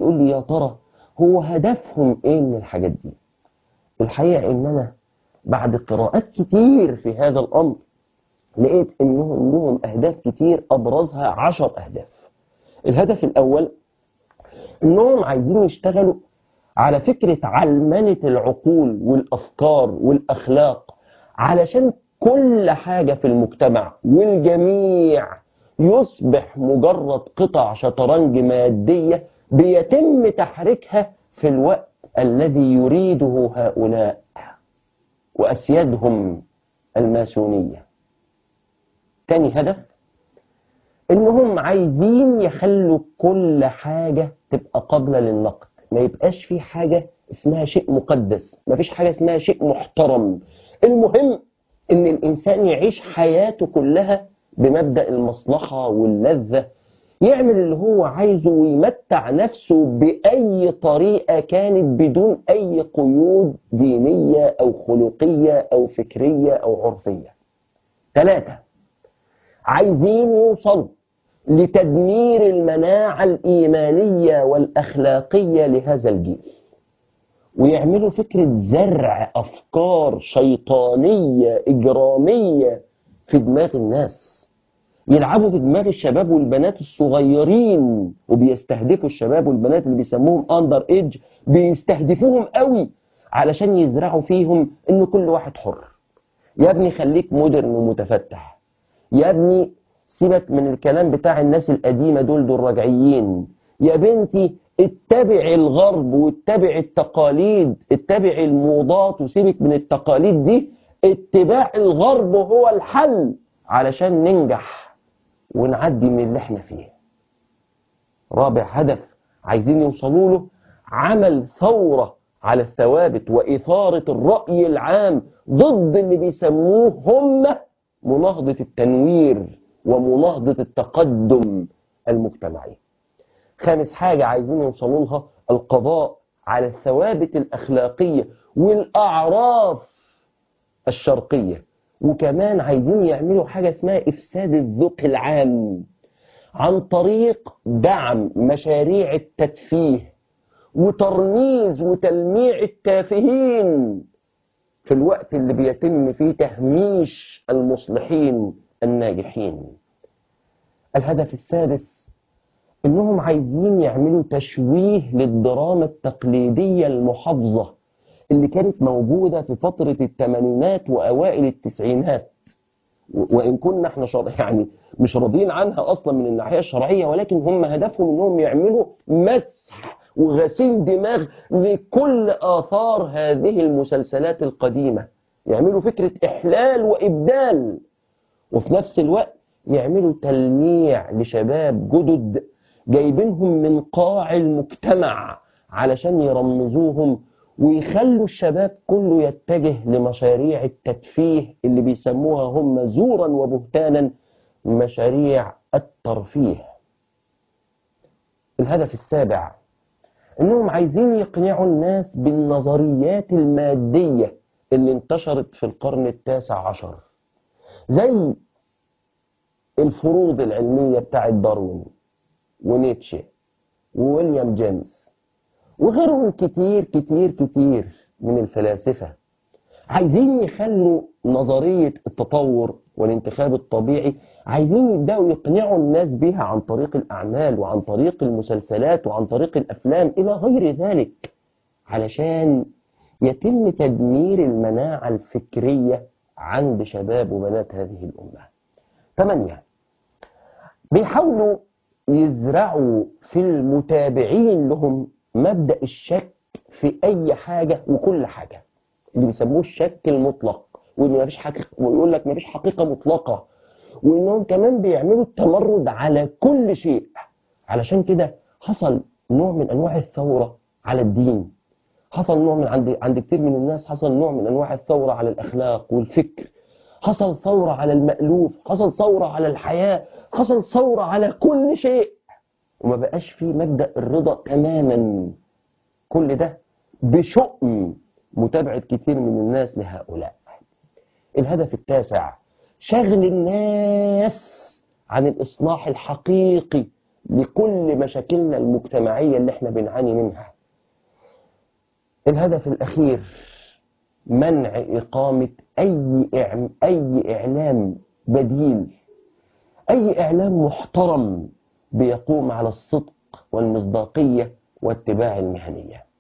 يقول لي يا ترى هو هدفهم ايه من الحاجات دي الحقيقة ان انا بعد قراءات كتير في هذا الامر لقيت انهم لهم اهداف كتير ابرزها عشر اهداف الهدف الاول انهم عايزين يشتغلوا على فكرة علمنة العقول والافكار والاخلاق علشان كل حاجة في المجتمع والجميع يصبح مجرد قطع شطرنج مادية بيتم تحريكها في الوقت الذي يريده هؤلاء وأسيادهم الماسونية تاني هدف إنهم عايزين يخلوا كل حاجة تبقى قابلة للنقد ما يبقاش في حاجة اسمها شيء مقدس ما فيش حاجة اسمها شيء محترم المهم إن الإنسان يعيش حياته كلها بمبدأ المصلحة واللذة يعمل اللي هو عايزه ويمتع نفسه بأي طريقة كانت بدون أي قيود دينية أو خلقية أو فكرية أو عرفية ثلاثة عايزين يوصلوا لتدمير المناعة الإيمانية والأخلاقية لهذا الجيل ويعملوا فكرة زرع أفكار شيطانية إجرامية في دماغ الناس يلعبوا في دماغ الشباب والبنات الصغيرين وبيستهدفوا الشباب والبنات اللي بيسموهم اندر ايدج بيستهدفوهم قوي علشان يزرعوا فيهم ان كل واحد حر يا ابني خليك مودرن ومتفتح يا ابني سيبك من الكلام بتاع الناس القديمة دول دول رجعيين يا بنتي اتبع الغرب واتبع التقاليد اتبع الموضات وسيبك من التقاليد دي اتباع الغرب هو الحل علشان ننجح ونعدي من اللي احنا فيه رابع هدف عايزين يوصلوا له عمل ثورة على الثوابت وإثارة الرأي العام ضد اللي بيسموه هم مناهضة التنوير ومناهضة التقدم المجتمعي خامس حاجة عايزين يوصلوا لها القضاء على الثوابت الأخلاقية والأعراف الشرقية وكمان عايزين يعملوا حاجة اسمها إفساد الذوق العام عن طريق دعم مشاريع التدفيه وترميز وتلميع التافهين في الوقت اللي بيتم فيه تهميش المصلحين الناجحين الهدف السادس انهم عايزين يعملوا تشويه للدراما التقليدية المحافظة اللي كانت موجودة في فترة الثمانينات وأوائل التسعينات وإن كنا احنا شر... يعني مش راضيين عنها أصلا من الناحية الشرعية ولكن هم هدفهم إنهم يعملوا مسح وغسيل دماغ لكل آثار هذه المسلسلات القديمة يعملوا فكرة إحلال وإبدال وفي نفس الوقت يعملوا تلميع لشباب جدد جايبينهم من قاع المجتمع علشان يرمزوهم ويخلوا الشباب كله يتجه لمشاريع التدفيه اللي بيسموها هم زورا وبهتانا مشاريع الترفيه الهدف السابع انهم عايزين يقنعوا الناس بالنظريات المادية اللي انتشرت في القرن التاسع عشر زي الفروض العلمية بتاعت داروين ونيتشه وويليام جيمس وغيرهم كتير كتير كتير من الفلاسفة عايزين يخلوا نظرية التطور والانتخاب الطبيعي عايزين يبدأوا يقنعوا الناس بها عن طريق الأعمال وعن طريق المسلسلات وعن طريق الأفلام إلى غير ذلك علشان يتم تدمير المناعة الفكرية عند شباب وبنات هذه الأمة ثمانية بيحاولوا يزرعوا في المتابعين لهم مبدأ الشك في أي حاجة وكل حاجة اللي بيسموه الشك المطلق وإن مفيش حقيقة ويقول لك مفيش حقيقة مطلقة وإنهم كمان بيعملوا التمرد على كل شيء علشان كده حصل نوع من أنواع الثورة على الدين حصل نوع من عند عند كتير من الناس حصل نوع من أنواع الثورة على الأخلاق والفكر حصل ثورة على المألوف حصل ثورة على الحياة حصل ثورة على كل شيء وما بقاش فيه مبدأ الرضا تماما كل ده بشؤم متابعة كتير من الناس لهؤلاء الهدف التاسع شغل الناس عن الإصلاح الحقيقي لكل مشاكلنا المجتمعية اللي احنا بنعاني منها الهدف الأخير منع إقامة أي إعم أي إعلام بديل أي إعلام محترم بيقوم على الصدق والمصداقية واتباع المهنية